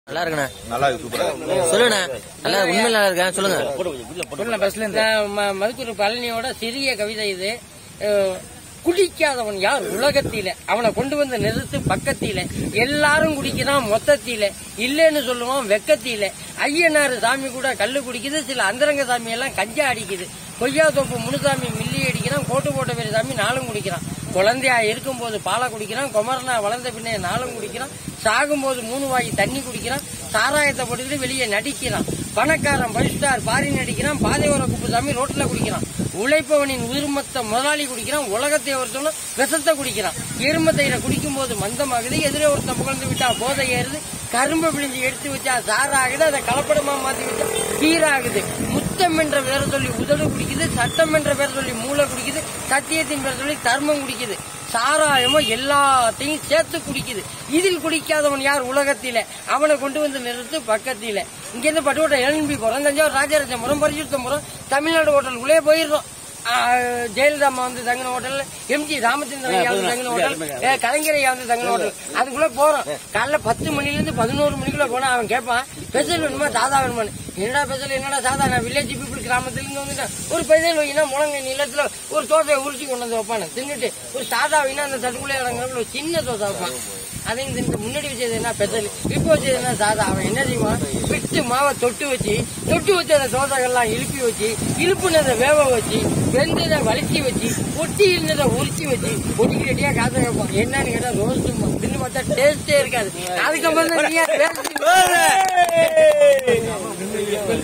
நல்லா இருக்குண்ணே நல்லா இருக்கு சூப்பரா இருக்கு சொல்லுண்ணே நல்லா உண்மையில நல்லா இருக்கேன் சொல்லுங்க நான் ம- மதுக்குரு பழனியோட சிறிய கவிதை இது அஹ், குடிக்காதவன் யார் உலகத்தில அவனை கொண்டு வந்து நிறுத்து பக்கத்தில எல்லாரும் குடிக்கிறான் மொத்தத்தில இல்லைன்னு சொல்லுவான் வெக்கத்தில ஐயனாரு சாமி கூட கல்லு குடிக்குது சில அந்தரங்க சாமி எல்லாம் கஞ்சா அடிக்குது கொய்யா தோப்பு முனுசாமி மில்லி அடிக்கிறான் கோட்டு போட்ட பேர் சாமி நாளும் குடிக்கிறான் குழந்தையா இருக்கும்போது பாலை குடிக்கிறான் குமரனா வளர்ந்த பின்னே நாளும் குடிக்கிறான் சாகும்போது மூணு வாய் தண்ணி குடிக்கிறான் சாராயத்தை போட்டுக்கிட்டு வெளியே நடிக்கிறான் பணக்காரன் ஃபைவ் ஸ்டார் பாரி நடிக்கிறான் பாதையோர குப்புசாமி ரோட்ல குடிக்கிறான் உழைப்பவனின் உயிர்மத்த முதலாளி குடிக்கிறான் உலகத்தை ஒருத்தவனும் விஷத்தை குடிக்கிறான் எரும தயிரை குடிக்கும் போது மந்தமாகுது எதிரே ஒருத்தன் புகழ்ந்து விட்டா போதை ஏறுது கரும்பு பிழிஞ்சு எடுத்து வச்சா சாராகுது அதை கலப்படமா மாத்தி வச்சா கீராகுது முத்தம் என்ற பேரை சொல்லி உதடு குடிக்குது சட்டம் என்ற பேரை சொல்லி மூளை குடிக்குது சத்தியத்தின் பேரை சொல்லி தர்மம் குடிக்குது சாராயமோ எல்லாத்தையும் சேர்த்து குடிக்குது இதில் குடிக்காதவன் யார் உலகத்தில அவனை கொண்டு வந்து நிறுத்து பக்கத்தில இங்க இருந்து பட்டுக்கோட்டை எல்என்பி போறோம் தஞ்சாவூர் ராஜராஜபுரம் பரிசுத்தபுரம் தமிழ்நாடு ஹோட்டலுக்குள்ளே போயிடுறோம் ஆ, ஜெயலலிதா அம்மா வந்து தங்கின ஹோட்டல் எம்ஜி ராமச்சந்திரன் ஐயா வந்து தங்கின ஹோட்டல் ஏ, கலைஞர் ஐயா வந்து தங்கின ஹோட்டல் அதுக்குள்ள போறோம் காலைல பத்து மணில இருந்து பதினோரு மணிக்குள்ள போனா அவன் கேட்பான் ஸ்பெஷல் வேணுமா சாதா வேணுமான்னு என்னடா ஸ்பெஷல் என்னடா சாதா நான் வில்லேஜ் பீப்புள் கிராமத்துல இருந்து வந்துட்டேன் ஒரு ஸ்பெஷல் வைனா முழங்க நிலத்துல ஒரு தோசையை உரிச்சு கொண்டு வந்து வைப்பானு தின்னுட்டு ஒரு சாதா வைனா அந்த தட்டுக்குள்ளே இறங்குறப்ப ஒரு சின்ன தோசை வைப்பான் அதையும் தின்னுட்டு முன்னாடி வச்சது என்ன ஸ்பெஷல் இப்போ வச்சது என்ன சாதா அவன் என்ன செய்வான் விட்டு மாவை தொட்டு வச்சு தொட்டு வச்சு அந்த தோசைகள்லாம் இழுப்பி வச்சு இழுப்புனதை வேக வச்சு வெந்ததை வலிச்சு வச்சு ஒட்டி இருந்ததை உரிச்சு வச்சு ஒட்டிக்கு ரெடியா காசை வைப்பான் என்னன்னு கேட்டா ரோஸ்ட் தின்னு பார்த்தா டேஸ்டே இருக்காது அதுக்கப்புறம் தான் நீ ஏன் பேசுறீங்க?